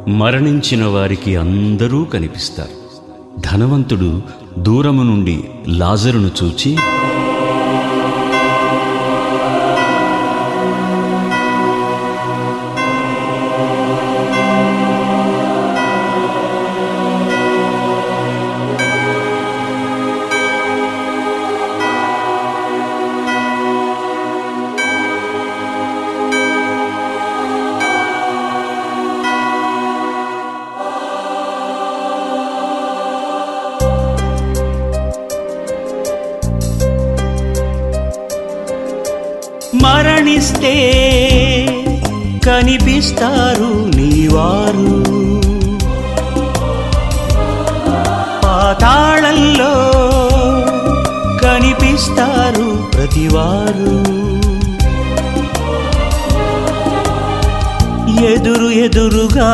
మరణించిన వారికి అందరూ కనిపిస్తారు ధనవంతుడు దూరము నుండి లాజరును చూచి మరణిస్తే కనిపిస్తారు నీవారు పాతాళంలో కనిపిస్తారు ప్రతివారు ఎదురు ఎదురుగా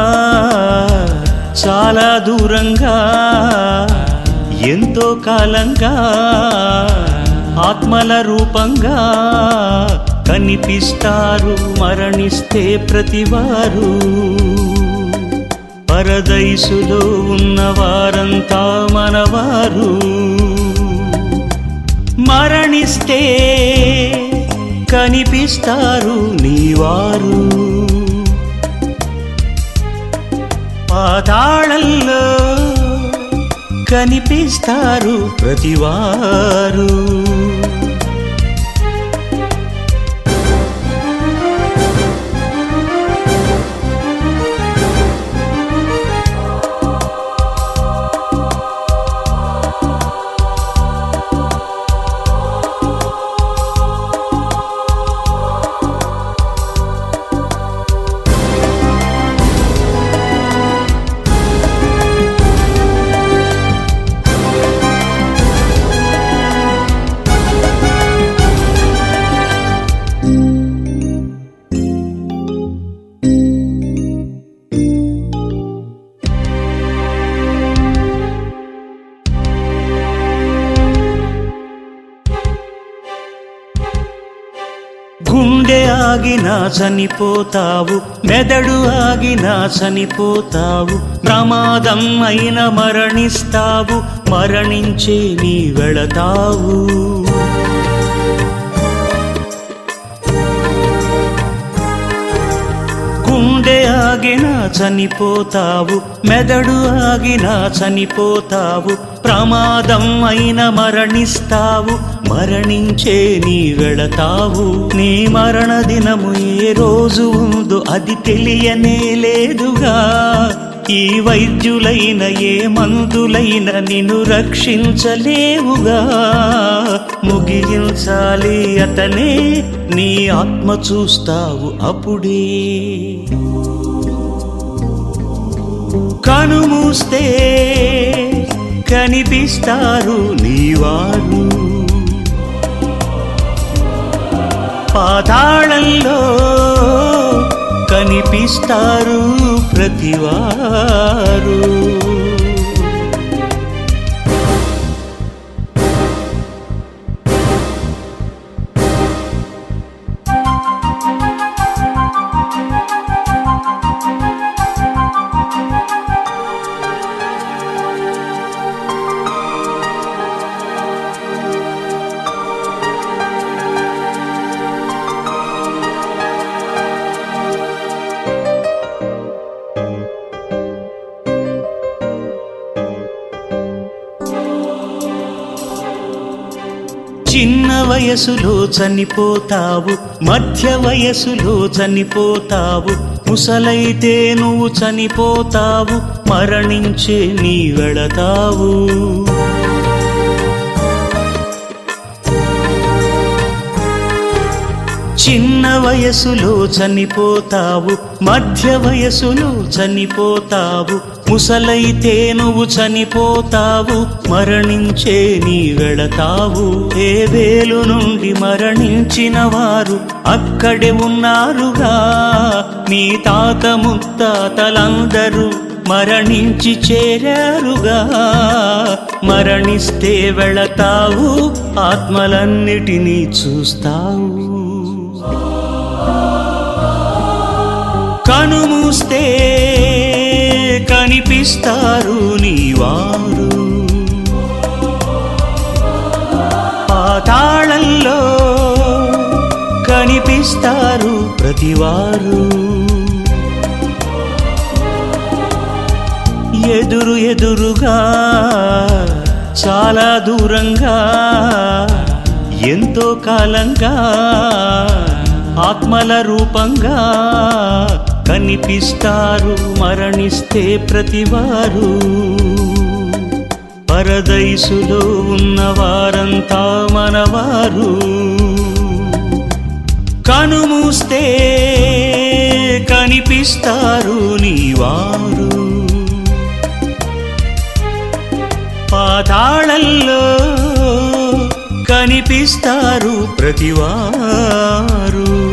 చాలా దూరంగా ఎంతో కాలంగా ఆత్మల రూపంగా కనిపిస్తారు మరణిస్తే ప్రతివారు పరదైసులో ఉన్నవారంతా మనవారు మరణిస్తే కనిపిస్తారు నీవారు పాతాళంలో కనిపిస్తారు ప్రతివారు గుండె ఆగినా చనిపోతావు మెదడు ఆగినా చనిపోతావు ప్రమాదం అయిన మరణిస్తావు మరణించే నీ వెళతావు గుండె ఆగినా చనిపోతావు మెదడు ఆగినా చనిపోతావు ప్రమాదం అయిన మరణిస్తావు మరణించే నీ వెళతావు నీ మరణ దినము ఏ రోజు ఉందో అది తెలియనే లేదుగా ఈ వైద్యులైన ఏ మందులైన నిన్ను రక్షించలేవుగా ముగించాలి అతనే నీ ఆత్మ చూస్తావు అప్పుడే కనుమూస్తే కనిపిస్తారు నీవారు పాతాళంలో కనిపిస్తారు ప్రతివారు చిన్న వయసులో చనిపోతావు మధ్య వయసులో చనిపోతావు ముసలైతే నువ్వు చనిపోతావు మరణించే నీ వెళతావు చిన్న వయసులో చనిపోతావు మధ్య వయసులో చనిపోతావు ముసలైతే నువ్వు చనిపోతావు మరణించే నీ వెళతావు ఏ వేలు నుండి మరణించిన వారు అక్కడే ఉన్నారుగా మీ తాత ముత్తాతలందరూ మరణించి చేరారుగా మరణిస్తే వెళతావు ఆత్మలన్నిటినీ చూస్తావు కనుమూస్తే కనిపిస్తారు నీవారు పాతాళంలో కనిపిస్తారు ప్రతివారు ఎదురు ఎదురుగా చాలా దూరంగా ఎంతో కాలంగా ఆత్మల రూపంగా కనిపిస్తారు మరణిస్తే ప్రతివారు పరదైసులో ఉన్నవారంతా మనవారు కనుమూస్తే కనిపిస్తారు నీవారు పాతాళంలో కనిపిస్తారు ప్రతివారు